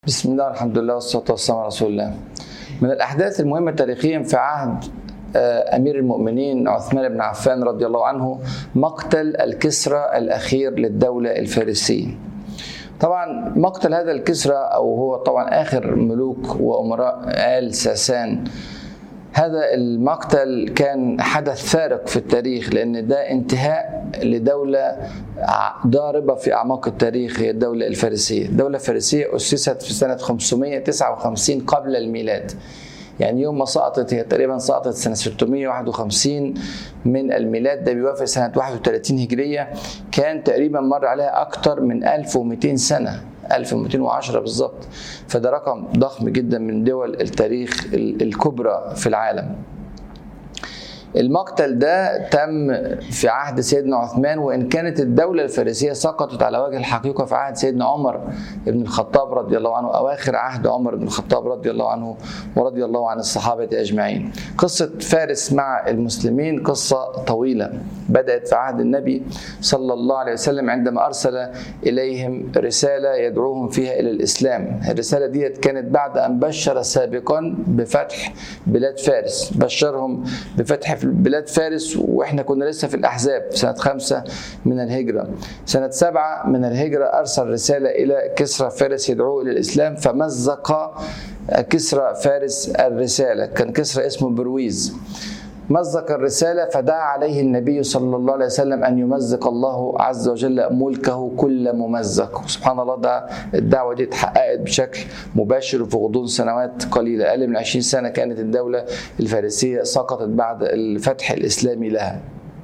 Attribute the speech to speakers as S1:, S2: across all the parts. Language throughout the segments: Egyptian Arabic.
S1: بسم الله الحمد لله والصلاة والسلام على رسول الله من الأحداث المهمة تاريخيا في عهد آه، أمير المؤمنين عثمان بن عفان رضي الله عنه مقتل الكسرى الأخير للدولة الفارسية طبعا مقتل هذا الكسرى أو هو طبعا آخر ملوك وأمراء آل ساسان هذا المقتل كان حدث فارق في التاريخ لان ده انتهاء لدوله ضاربه في اعماق التاريخ هي الدوله الفارسيه، الدوله الفارسيه اسست في سنه 559 قبل الميلاد. يعني يوم ما سقطت هي تقريبا سقطت سنه 651 من الميلاد ده بيوافق سنه 31 هجريه كان تقريبا مر عليها اكثر من 1200 سنه 1210 بالظبط فده رقم ضخم جدا من دول التاريخ الكبرى في العالم المقتل ده تم في عهد سيدنا عثمان وان كانت الدوله الفارسيه سقطت على وجه الحقيقه في عهد سيدنا عمر بن الخطاب رضي الله عنه اواخر عهد عمر بن الخطاب رضي الله عنه ورضي الله عن الصحابه اجمعين. قصه فارس مع المسلمين قصه طويله بدات في عهد النبي صلى الله عليه وسلم عندما ارسل اليهم رساله يدعوهم فيها الى الاسلام. الرساله ديت كانت بعد ان بشر سابقا بفتح بلاد فارس، بشرهم بفتح في بلاد فارس واحنا كنا لسه في الاحزاب سنه خمسه من الهجره. سنه سبعه من الهجره ارسل رساله الى كسرى فارس يدعوه الى الاسلام فمزق كسرى فارس الرساله، كان كسرى اسمه برويز. مزق الرسالة فدعا عليه النبي صلى الله عليه وسلم أن يمزق الله عز وجل ملكه كل ممزق سبحان الله ده الدعوة دي اتحققت بشكل مباشر في غضون سنوات قليلة أقل من 20 سنة كانت الدولة الفارسية سقطت بعد الفتح الإسلامي لها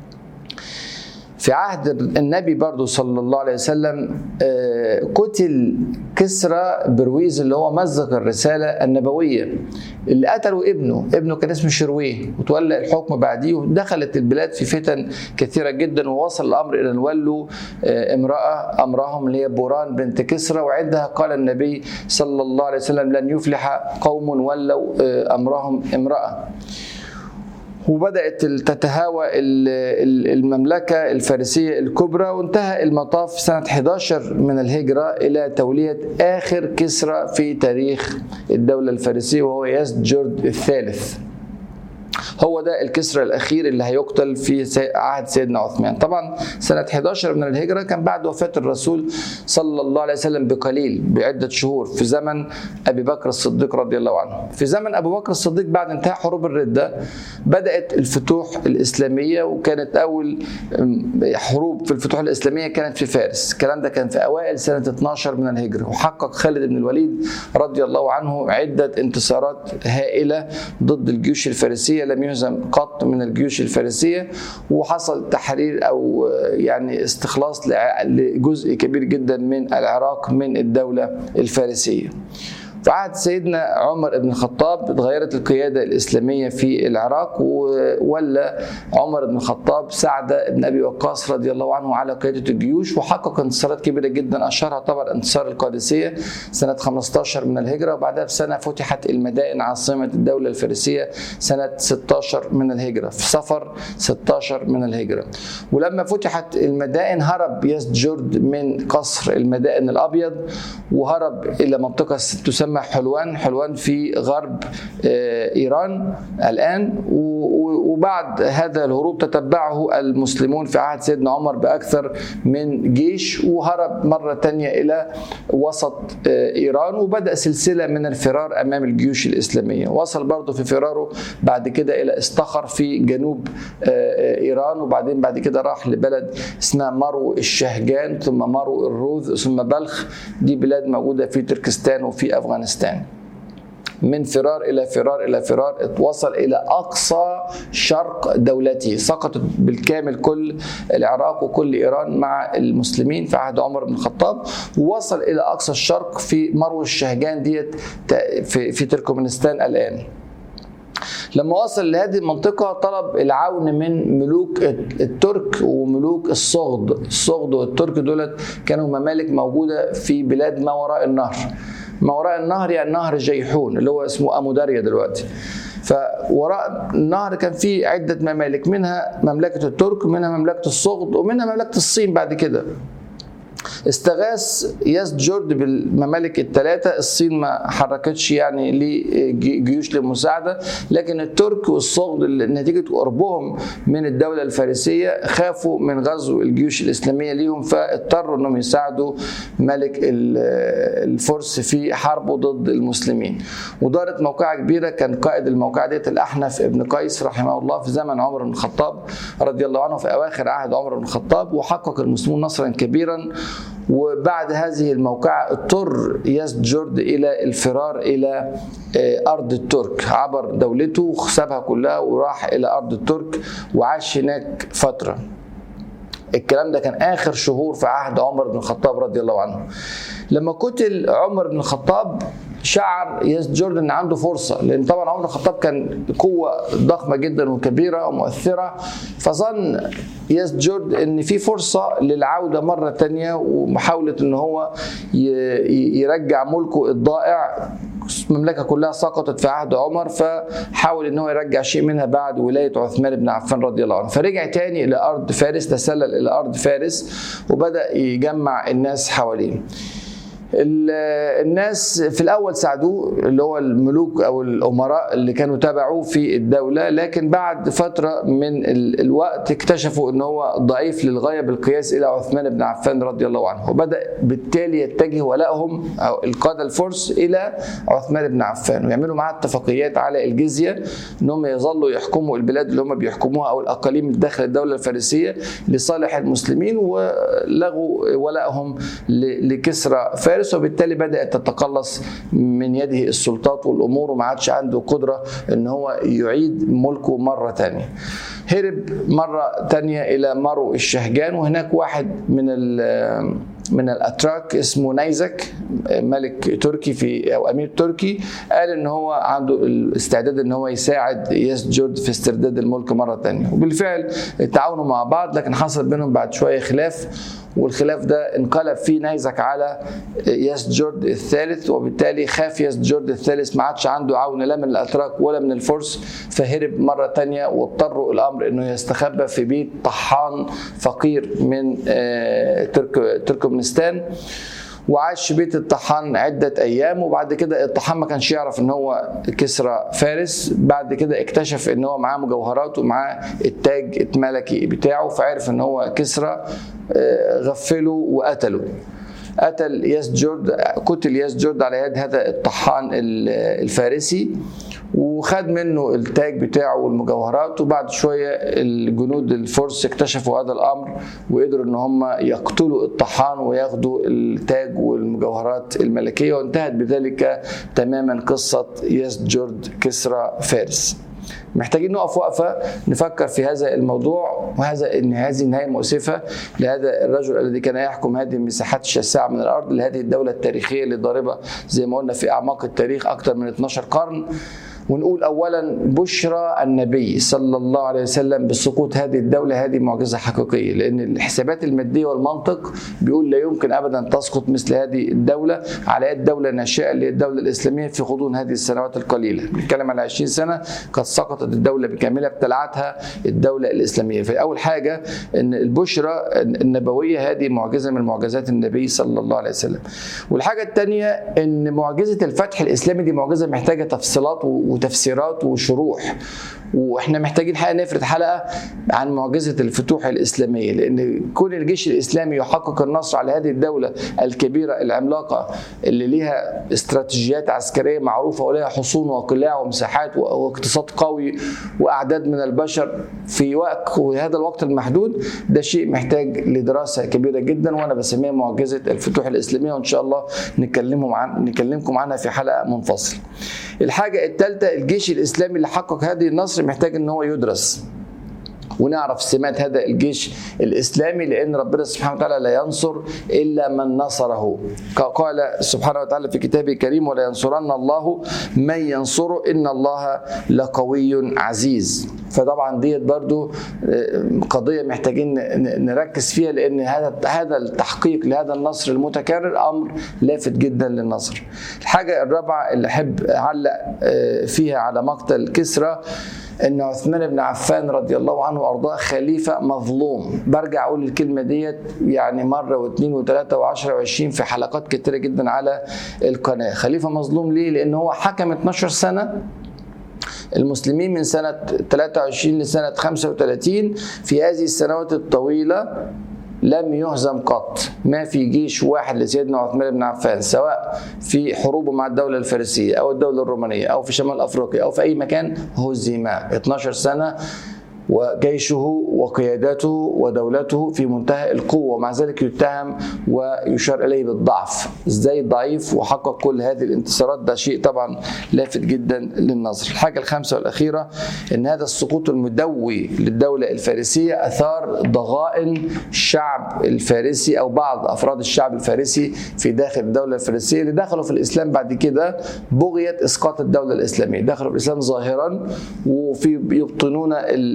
S1: في عهد النبي برضو صلى الله عليه وسلم قتل كسرى برويز اللي هو مزق الرسالة النبوية اللي قتلوا ابنه ابنه كان اسمه شرويه وتولى الحكم بعديه ودخلت البلاد في فتن كثيرة جدا ووصل الأمر إلى أن ولوا امرأة أمرهم اللي هي بوران بنت كسرى وعندها قال النبي صلى الله عليه وسلم لن يفلح قوم ولوا أمرهم امرأة وبدات تتهاوى المملكه الفارسيه الكبرى وانتهى المطاف سنه 11 من الهجره الى توليه اخر كسرى في تاريخ الدوله الفارسيه وهو يزدجرد الثالث. هو ده الكسرى الاخير اللي هيقتل في عهد سيدنا عثمان طبعا سنه 11 من الهجره كان بعد وفاه الرسول صلى الله عليه وسلم بقليل بعده شهور في زمن ابي بكر الصديق رضي الله عنه في زمن ابو بكر الصديق بعد انتهاء حروب الرده بدات الفتوح الاسلاميه وكانت اول حروب في الفتوح الاسلاميه كانت في فارس الكلام ده كان في اوائل سنه 12 من الهجره وحقق خالد بن الوليد رضي الله عنه عده انتصارات هائله ضد الجيوش الفارسيه لم يهزم قط من الجيوش الفارسيه وحصل تحرير او يعني استخلاص لجزء كبير جدا من العراق من الدوله الفارسيه. في عهد سيدنا عمر بن الخطاب اتغيرت القيادة الإسلامية في العراق وولى عمر بن الخطاب سعد بن أبي وقاص رضي الله عنه على قيادة الجيوش وحقق انتصارات كبيرة جدا أشهرها طبعا انتصار القادسية سنة 15 من الهجرة وبعدها بسنة فتحت المدائن عاصمة الدولة الفارسية سنة 16 من الهجرة في صفر 16 من الهجرة ولما فتحت المدائن هرب يزدجرد من قصر المدائن الأبيض وهرب إلى منطقة تسمى حلوان حلوان في غرب ايران الان وبعد هذا الهروب تتبعه المسلمون في عهد سيدنا عمر باكثر من جيش وهرب مره ثانيه الى وسط ايران وبدا سلسله من الفرار امام الجيوش الاسلاميه وصل برضه في فراره بعد كده الى استخر في جنوب ايران وبعدين بعد كده راح لبلد اسمها مرو الشهجان ثم مرو الروذ ثم بلخ دي بلاد موجوده في تركستان وفي افغانستان من فرار الى فرار الى فرار وصل الى اقصى شرق دولته سقطت بالكامل كل العراق وكل ايران مع المسلمين في عهد عمر بن الخطاب ووصل الى اقصى الشرق في مرو الشهجان ديت في, في تركمانستان الان لما وصل لهذه المنطقة طلب العون من ملوك الترك وملوك الصغد الصغد والترك دولت كانوا ممالك موجودة في بلاد ما وراء النهر ما وراء النهر يعني نهر جيحون اللي هو اسمه أموداريا دلوقتي فوراء النهر كان في عدة ممالك منها مملكة الترك ومنها مملكة الصغد ومنها مملكة الصين بعد كده استغاث يزجرد بالممالك الثلاثة الصين ما حركتش يعني لجيوش للمساعدة لكن الترك والصغد نتيجة قربهم من الدولة الفارسية خافوا من غزو الجيوش الإسلامية ليهم فاضطروا أنهم يساعدوا ملك الفرس في حربه ضد المسلمين ودارت موقعة كبيرة كان قائد الموقعة ديت الأحنف ابن قيس رحمه الله في زمن عمر بن الخطاب رضي الله عنه في أواخر عهد عمر بن الخطاب وحقق المسلمون نصرا كبيرا وبعد هذه الموقعة اضطر يسجرد إلى الفرار إلى أرض الترك عبر دولته وسابها كلها وراح إلى أرض الترك وعاش هناك فترة الكلام ده كان آخر شهور في عهد عمر بن الخطاب رضي الله عنه لما قتل عمر بن الخطاب شعر ياس جوردن ان عنده فرصه لان طبعا عمر الخطاب كان قوه ضخمه جدا وكبيره ومؤثره فظن ياس جورد ان في فرصه للعوده مره تانية ومحاوله ان هو يرجع ملكه الضائع المملكه كلها سقطت في عهد عمر فحاول ان هو يرجع شيء منها بعد ولايه عثمان بن عفان رضي الله عنه فرجع تاني الى ارض فارس تسلل الى ارض فارس وبدا يجمع الناس حواليه الناس في الاول ساعدوه اللي هو الملوك او الامراء اللي كانوا تابعوه في الدوله لكن بعد فتره من الوقت اكتشفوا ان هو ضعيف للغايه بالقياس الى عثمان بن عفان رضي الله عنه وبدا بالتالي يتجه ولائهم او القاده الفرس الى عثمان بن عفان ويعملوا معاه اتفاقيات على الجزيه ان هم يظلوا يحكموا البلاد اللي هم بيحكموها او الاقاليم داخل الدوله الفارسيه لصالح المسلمين ولغوا ولائهم لكسرى فارس فارس وبالتالي بدات تتقلص من يده السلطات والامور وما عادش عنده قدره ان هو يعيد ملكه مره ثانيه. هرب مره ثانيه الى مرو الشهجان وهناك واحد من من الاتراك اسمه نيزك ملك تركي في او امير تركي قال ان هو عنده الاستعداد ان هو يساعد يسجد في استرداد الملك مره ثانيه وبالفعل تعاونوا مع بعض لكن حصل بينهم بعد شويه خلاف والخلاف ده انقلب فيه نيزك على يسجرد الثالث وبالتالي خاف يسجرد الثالث ما عادش عنده عون لا من الاتراك ولا من الفرس فهرب مره تانية واضطروا الامر انه يستخبى في بيت طحان فقير من ترك تركمانستان وعاش في بيت الطحان عدة أيام وبعد كده الطحان ما كانش يعرف إن هو كسرى فارس بعد كده اكتشف إن هو معاه مجوهرات ومعاه التاج الملكي بتاعه فعرف إن هو كسرى غفله وقتله قتل يسجرد قتل يسجرد على يد هذا الطحان الفارسي وخد منه التاج بتاعه والمجوهرات وبعد شويه الجنود الفرس اكتشفوا هذا الامر وقدروا ان هم يقتلوا الطحان وياخدوا التاج والمجوهرات الملكيه وانتهت بذلك تماما قصه يسجرد كسرى فارس. محتاجين نقف وقفه نفكر في هذا الموضوع وهذا ان هذه النهايه المؤسفه لهذا الرجل الذي كان يحكم هذه المساحات الشاسعه من الارض لهذه الدوله التاريخيه اللي ضاربه زي ما قلنا في اعماق التاريخ اكثر من 12 قرن ونقول اولا بشرى النبي صلى الله عليه وسلم بسقوط هذه الدوله هذه معجزه حقيقيه لان الحسابات الماديه والمنطق بيقول لا يمكن ابدا تسقط مثل هذه الدوله على يد دوله ناشئه اللي هي الدوله الاسلاميه في غضون هذه السنوات القليله بنتكلم على 20 سنه قد سقطت الدوله بكاملها ابتلعتها الدوله الاسلاميه فاول حاجه ان البشرى النبويه هذه معجزه من معجزات النبي صلى الله عليه وسلم والحاجه الثانيه ان معجزه الفتح الاسلامي دي معجزه محتاجه تفصيلات وتفسيرات وشروح واحنا محتاجين حقيقه نفرد حلقه عن معجزه الفتوح الاسلاميه لان كون الجيش الاسلامي يحقق النصر على هذه الدوله الكبيره العملاقه اللي ليها استراتيجيات عسكريه معروفه ولها حصون وقلاع ومساحات واقتصاد قوي واعداد من البشر في وقت وهذا الوقت المحدود ده شيء محتاج لدراسه كبيره جدا وانا بسميها معجزه الفتوح الاسلاميه وان شاء الله نكلمهم عن نكلمكم عنها في حلقه منفصله. الحاجه الثالثه الجيش الاسلامي اللي حقق هذه النصر محتاج ان هو يدرس ونعرف سمات هذا الجيش الاسلامي لان ربنا سبحانه وتعالى لا ينصر الا من نصره قال سبحانه وتعالى في كتابه الكريم ولا ينصرن الله من ينصره ان الله لقوي عزيز فطبعا ديت برضو قضيه محتاجين نركز فيها لان هذا هذا التحقيق لهذا النصر المتكرر امر لافت جدا للنظر. الحاجه الرابعه اللي احب اعلق فيها على مقتل كسرى ان عثمان بن عفان رضي الله عنه وارضاه خليفه مظلوم برجع اقول الكلمه ديت يعني مره واثنين وثلاثه وعشرة وعشرين في حلقات كتيره جدا على القناه خليفه مظلوم ليه لان هو حكم 12 سنه المسلمين من سنة 23 لسنة 35 في هذه السنوات الطويلة لم يهزم قط ما في جيش واحد لسيدنا عثمان بن عفان سواء في حروبه مع الدولة الفارسية أو الدولة الرومانية أو في شمال أفريقيا أو في أي مكان هزم 12 سنة وجيشه وقيادته ودولته في منتهى القوة ومع ذلك يتهم ويشار إليه بالضعف ازاي ضعيف وحقق كل هذه الانتصارات ده شيء طبعا لافت جدا للنظر الحاجة الخامسة والأخيرة أن هذا السقوط المدوي للدولة الفارسية أثار ضغائن الشعب الفارسي أو بعض أفراد الشعب الفارسي في داخل الدولة الفارسية اللي دخلوا في الإسلام بعد كده بغية إسقاط الدولة الإسلامية دخلوا في الإسلام ظاهرا وفي يبطنون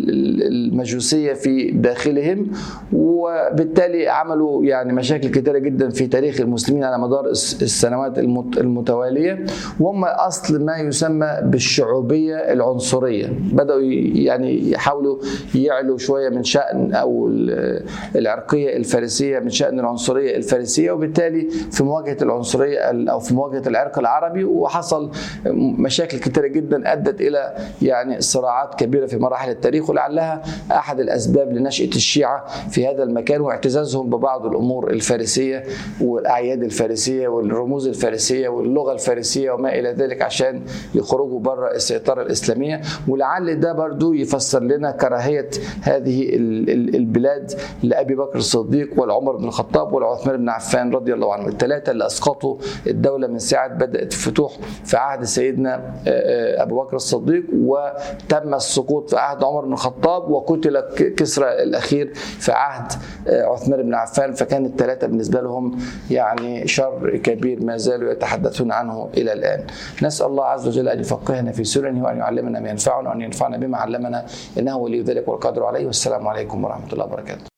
S1: المجوسية في داخلهم وبالتالي عملوا يعني مشاكل كثيرة جدا في تاريخ المسلمين على مدار السنوات المتوالية وهم أصل ما يسمى بالشعوبية العنصرية بدأوا يعني يحاولوا يعلوا شوية من شأن أو العرقية الفارسية من شأن العنصرية الفارسية وبالتالي في مواجهة العنصرية أو في مواجهة العرق العربي وحصل مشاكل كثيرة جدا أدت إلى يعني صراعات كبيرة في مراحل التاريخ ولعلها احد الاسباب لنشاه الشيعه في هذا المكان واعتزازهم ببعض الامور الفارسيه والاعياد الفارسيه والرموز الفارسيه واللغه الفارسيه وما الى ذلك عشان يخرجوا بره السيطره الاسلاميه ولعل ده برضو يفسر لنا كراهيه هذه البلاد لابي بكر الصديق والعمر بن الخطاب والعثمان بن عفان رضي الله عنهم الثلاثه اللي اسقطوا الدوله من ساعه بدات الفتوح في عهد سيدنا ابو بكر الصديق وتم السقوط في عهد عمر بن الخطاب وقتل كسرى الاخير في عهد عثمان بن عفان فكان الثلاثه بالنسبه لهم يعني شر كبير ما زالوا يتحدثون عنه الى الان. نسال الله عز وجل ان يفقهنا في سننه وان يعلمنا ما ينفعنا وان ينفعنا بما علمنا انه ولي ذلك والقادر عليه والسلام عليكم ورحمه الله وبركاته.